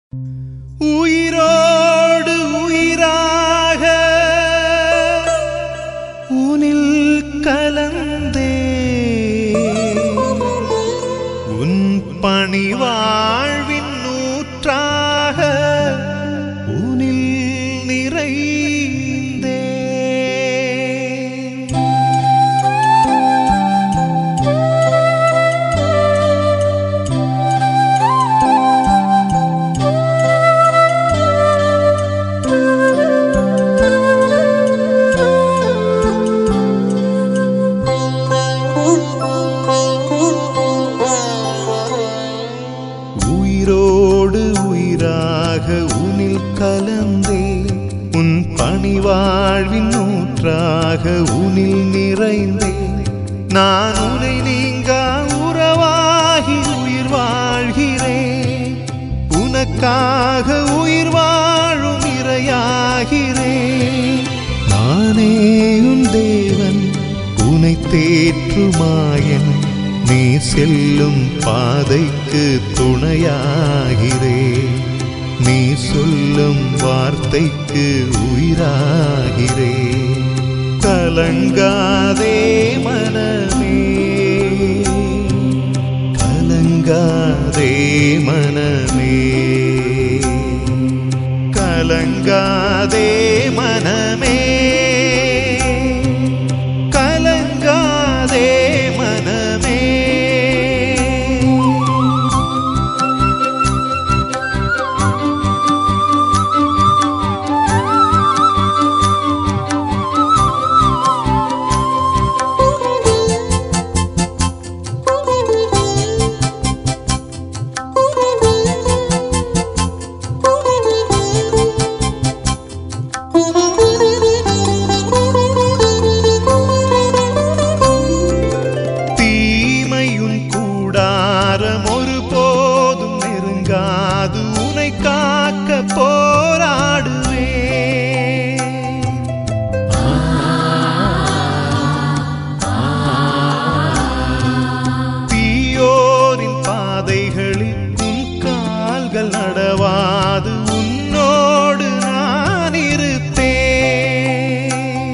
உயிரோடு உயிராக உனில் கலந்தே உன் பணி வாழ்வின் நூற்றாக உனில் நிறைந்தே உயிரோடு உயிராக உனில் கலந்தே உன் பணிவாழ்வின் நூற்றாக உனில் நிறைந்தே நான் உனை நீங்கா உறவாகி உயிர் வாழ்கிறேன் உனக்காக உயிர் வாழும் இரையாகிறேன் நானே உன் தேவன் உனை தேற்றுமாயன் நீ செல்லும் பாதைக்கு துணையாகிறே நீ சொல்லும் வார்த்தைக்கு உயிராகிறே கலங்காதே மனமே கலங்காதே மனமே கலங்காதே மனமே கலங்காதே மனமே தீமையும் கூடாரம் ஒரு போதும் நெருங்காது உனை காக்க போராடுவே தீயோரின் பாதைகளில் உன் கால்கள் நடவாது உன்னோடு நான் இருப்பேன்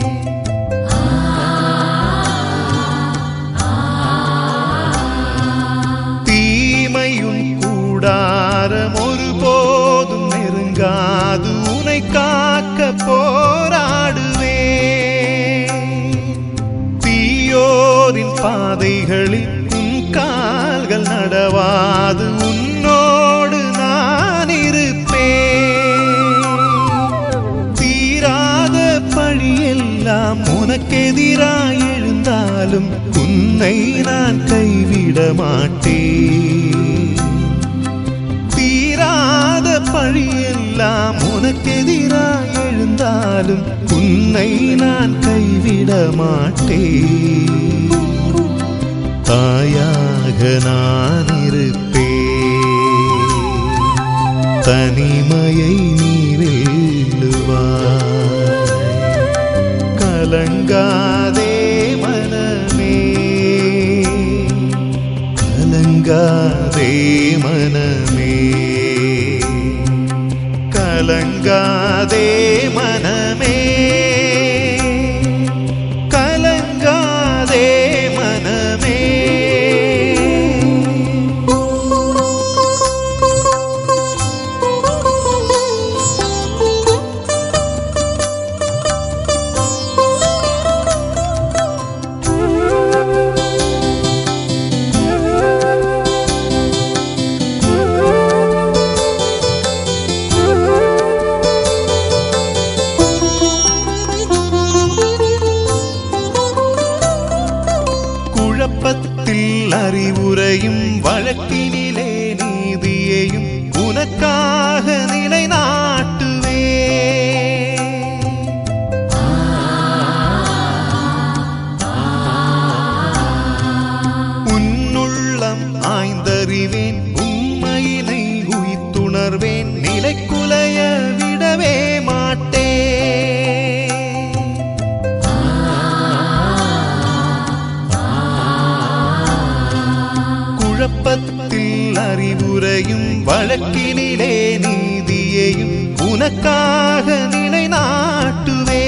தீமையும் கூடாரம் ஒரு போதும் நெருங்காது உனை காக்க போராடுவே தீயோரின் பாதைகளில் உன் கால்கள் நடவாது உன்னோடு நான் இருப்பேன் தீராத பழியெல்லாம் உனக்கெதிராய் எழுந்தாலும் உன்னை நான் கைவிட மாட்டேன் தீராத பழியெல்லாம் உனக்கெதிராய் எழுந்தாலும் உன்னை நான் கைவிட மாட்டேன் தாயாக நான் இருப்பேன் தனிமையை நீ வெல்லுவாய் கலங்காதே மனமே கலங்காதே மனமே கலங்காதே மனமே கலங்காதே மனமே குழப்பத்தில் அறிவுரையும் வழக்கினிலே நீதியையும் உனக்காக நிலைநாட்டுவே உன்னுள்ளம் ஆய்ந்தறிவேன் உண்மையினை உயிர்த்துணர்வேன் நிலைக்குலைய விடவே மாட்டேன் குழப்பத்தில் அறிவுரையும் வழக்கினிலே நீ உனக்காக நிலைநாட்டுவே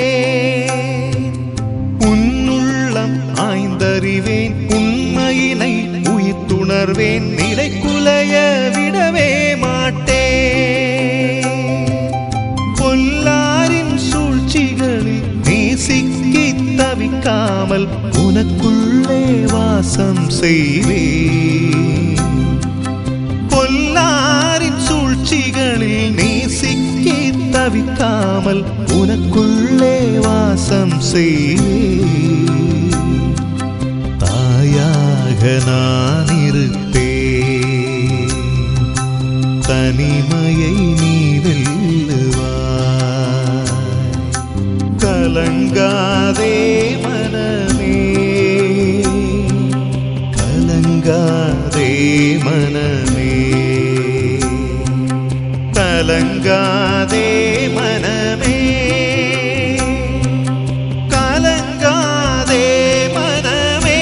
உன்னுள்ளம் ஆய்ந்தறிவேன் உண்மையினை உயிர்த்துணர்வேன் நிலைக்குலைய விடவே மாட்டேன் பொல்லாரின் சூழ்ச்சிகளில் நீ சிக்கி தவிக்காமல் உனக்குள்ளே வாசம் செய்வேன் பொல்லாரின் சூழ்ச்சிகளில் நீ சிக்கி தவிக்காமல் உனக்குள்ளே வாசம் செய்வேன் தாயாக நான் இருப்பேன் தனிமையை நீ வெல்லுவாய் கலங்காதே மனமே கலங்காதே மனமே கலங்காதே மனமே கலங்காதே மனமே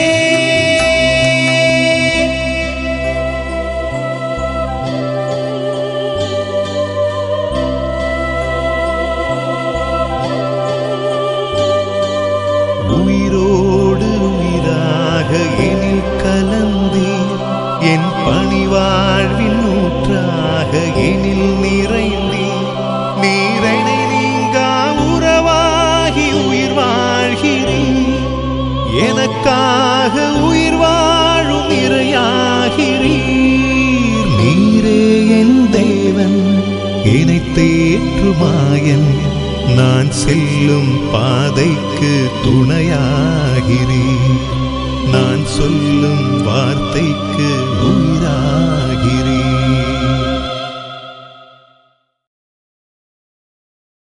உயிரோடு உயிராக எனில் கலந்தீர் என் பணிவாழ்வின் ஊற்றாக எனில் நிறைந்தீர் நீரணை நீங்கா உறவாகி உயிர் வாழ்கிறீர் எனக்காக உயிர் வாழும் இறையாகிறீர் நீரே என் தேவன் என்னை தேற்றுமாயன் நான் செல்லும் பாதைக்கு துணையாகிறீர் நான் சொல்லும் வார்த்தைக்கு உயிரா